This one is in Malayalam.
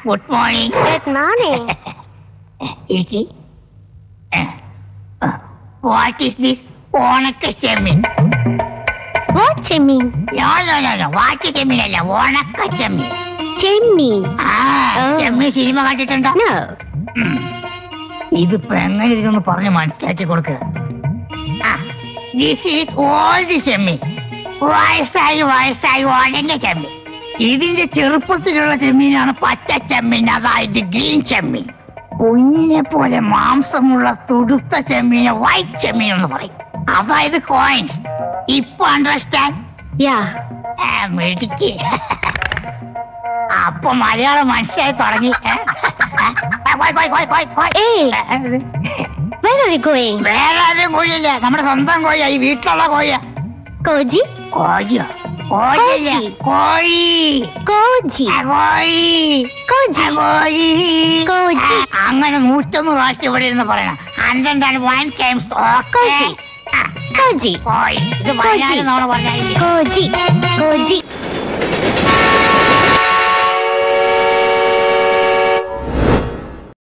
Good morning Good morning. ഇരിക്കി വാട്ട് ഈസ് ദിസ് ഓണക്ക ചെമ്മീൻ What ചെമ്മീൻ no no no no what ചെമ്മീൻ അല്ല ഓണക്ക ചെമ്മീൻ ചെമ്മീൻ ആ ആ. ചെമ്മീൻ സിനിമ കണ്ടിട്ടുണ്ടോ No. ഉം. ഇതിപ്പോ എങ്ങനെ ഇതൊന്ന് പറഞ്ഞ് മനസ്സിലാക്കി കൊടുക്കുക ദിസ് ഈസ് ഓൾഡ് ചെമ്മീൻ വയസ്സായി വയസ്സായി ഉടഞ്ഞ ചെമ്മീൻ ഇതിന്റെ ചെറുപ്പത്തിലുള്ള ചെമ്മീനാണ് പച്ച ചെമ്മീൻ അതായത് ഗ്രീൻ ചെമ്മീൻ കുഞ്ഞിനെ പോലെ മാംസമുള്ള തുടുത്ത ചെമ്മീനെ വൈറ്റ് ചെമ്മീൻ എന്ന് പറയും അതായത് കോയിൻസ് ഇപ്പൊ അണ്ടർസ്റ്റാൻഡ് Yeah. മെഡിക്ക് അപ്പൊ മലയാളം മനസ്സിലായി തുടങ്ങി ഏ? പോയ്, പോയ്, പോയ്, പോയ്, പോയ്. ഏയ്. Where are you going? വേറെ ആരും കോഴിയില്ല നമ്മുടെ സ്വന്തം കോഴിയാ ഈ വീട്ടിലുള്ള കോഴിയാ Koji? കോഴിയോ കോഴിയില്ല കോഴി Koji. ആ, കോഴി Koji. ആ, കോഴി കോഴി. ആ, അങ്ങനെ നൂറ്റൊന്ന് പ്രാവശ്യം ഇവിടെ ഇരുന്ന് പറയണം ഹൺഡ്രഡ് ആൻഡ് വൺ ടൈംസ് കോഴി. Koji. കോഴി ഇത് വയനാട് നമ്മൾ പറഞ്ഞാൽ Koji. Koji.